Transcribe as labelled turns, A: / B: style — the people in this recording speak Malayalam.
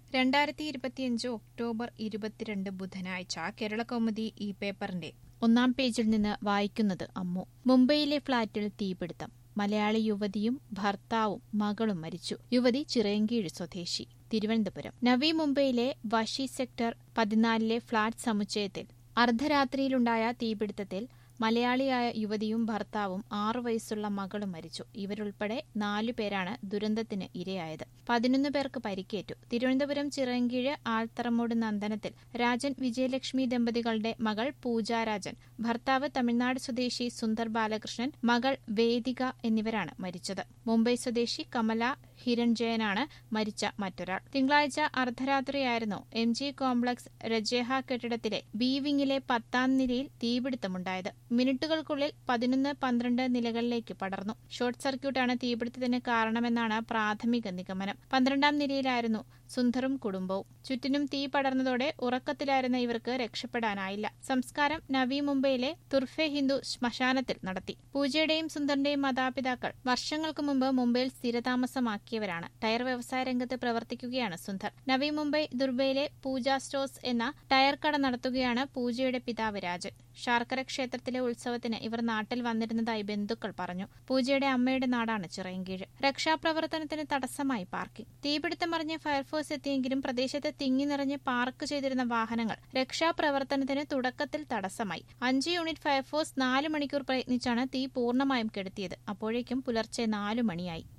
A: രണ്ടായിരത്തി ഇരുപത്തിയഞ്ച് ഒക്ടോബർ ഇരുപത്തിരണ്ട് ബുധനാഴ്ച കേരളകൗമുദി ഈ പേപ്പറിന്റെ ഒന്നാം പേജിൽ നിന്ന് വായിക്കുന്നത് അമ്മു മുംബൈയിലെ ഫ്ളാറ്റിൽ തീപിടുത്തം മലയാളി യുവതിയും ഭർത്താവും മകളും മരിച്ചു യുവതി ചിറയൻകീഴ് സ്വദേശി തിരുവനന്തപുരം നവി മുംബൈയിലെ വഷി സെക്ടർ പതിനാലിലെ ഫ്ളാറ്റ് സമുച്ചയത്തിൽ അർദ്ധരാത്രിയിലുണ്ടായ തീപിടുത്തത്തിൽ മലയാളിയായ യുവതിയും ഭർത്താവും ആറു വയസ്സുള്ള മകളും മരിച്ചു ഇവരുൾപ്പെടെ നാലു പേരാണ് ദുരന്തത്തിന് ഇരയായത് പതിനൊന്ന് പേർക്ക് പരിക്കേറ്റു തിരുവനന്തപുരം ചിറയൻകീഴ് ആൽത്തറമോട് നന്ദനത്തിൽ രാജൻ വിജയലക്ഷ്മി ദമ്പതികളുടെ മകൾ പൂജാരാജൻ ഭർത്താവ് തമിഴ്നാട് സ്വദേശി സുന്ദർ ബാലകൃഷ്ണൻ മകൾ വേദിക എന്നിവരാണ് മരിച്ചത് മുംബൈ സ്വദേശി കമല ഹിരൺജയനാണ് മരിച്ച മറ്റൊരാൾ തിങ്കളാഴ്ച അർദ്ധരാത്രിയായിരുന്നു എം ജി കോംപ്ലക്സ് രജേഹ കെട്ടിടത്തിലെ ബി വിങ്ങിലെ പത്താം നിലയിൽ തീപിടുത്തമുണ്ടായത് മിനിറ്റുകൾക്കുള്ളിൽ പതിനൊന്ന് പന്ത്രണ്ട് നിലകളിലേക്ക് പടർന്നു ഷോർട്ട് സർക്യൂട്ടാണ് തീപിടുത്തത്തിന് കാരണമെന്നാണ് പ്രാഥമിക നിഗമനം പന്ത്രണ്ടാം നിലയിലായിരുന്നു സുന്ദറും കുടുംബവും ചുറ്റിനും തീ പടർന്നതോടെ ഉറക്കത്തിലായിരുന്ന ഇവർക്ക് രക്ഷപ്പെടാനായില്ല സംസ്കാരം നവി മുംബൈയിലെ തുർഫെ ഹിന്ദു ശ്മശാനത്തിൽ നടത്തി പൂജയുടെയും സുന്ദറിന്റെയും മാതാപിതാക്കൾ വർഷങ്ങൾക്ക് മുമ്പ് മുംബൈയിൽ സ്ഥിരതാമസമാക്കിയവരാണ് ടയർ വ്യവസായ രംഗത്ത് പ്രവർത്തിക്കുകയാണ് സുന്ദർ നവി മുംബൈ ദുർബയിലെ പൂജ സ്റ്റോഴ്സ് എന്ന ടയർ കട നടത്തുകയാണ് പൂജയുടെ പിതാവ് രാജൻ ശാർക്കര ക്ഷേത്രത്തിലെ ഉത്സവത്തിന് ഇവർ നാട്ടിൽ വന്നിരുന്നതായി ബന്ധുക്കൾ പറഞ്ഞു പൂജയുടെ അമ്മയുടെ നാടാണ് ചിറയൻകീഴ് രക്ഷാപ്രവർത്തനത്തിന് തടസ്സമായി പാർക്കിംഗ് തീപിടുത്തമറിഞ്ഞ് ഫയർഫോഴ്സ് എത്തിയെങ്കിലും പ്രദേശത്ത് തിങ്ങി നിറഞ്ഞ് പാർക്ക് ചെയ്തിരുന്ന വാഹനങ്ങൾ രക്ഷാപ്രവർത്തനത്തിന് തുടക്കത്തിൽ തടസ്സമായി അഞ്ച് യൂണിറ്റ് ഫയർഫോഴ്സ് നാല് മണിക്കൂർ പ്രയത്നിച്ചാണ് തീ പൂർണ്ണമായും കെടുത്തിയത് അപ്പോഴേക്കും പുലർച്ചെ നാലു മണിയായി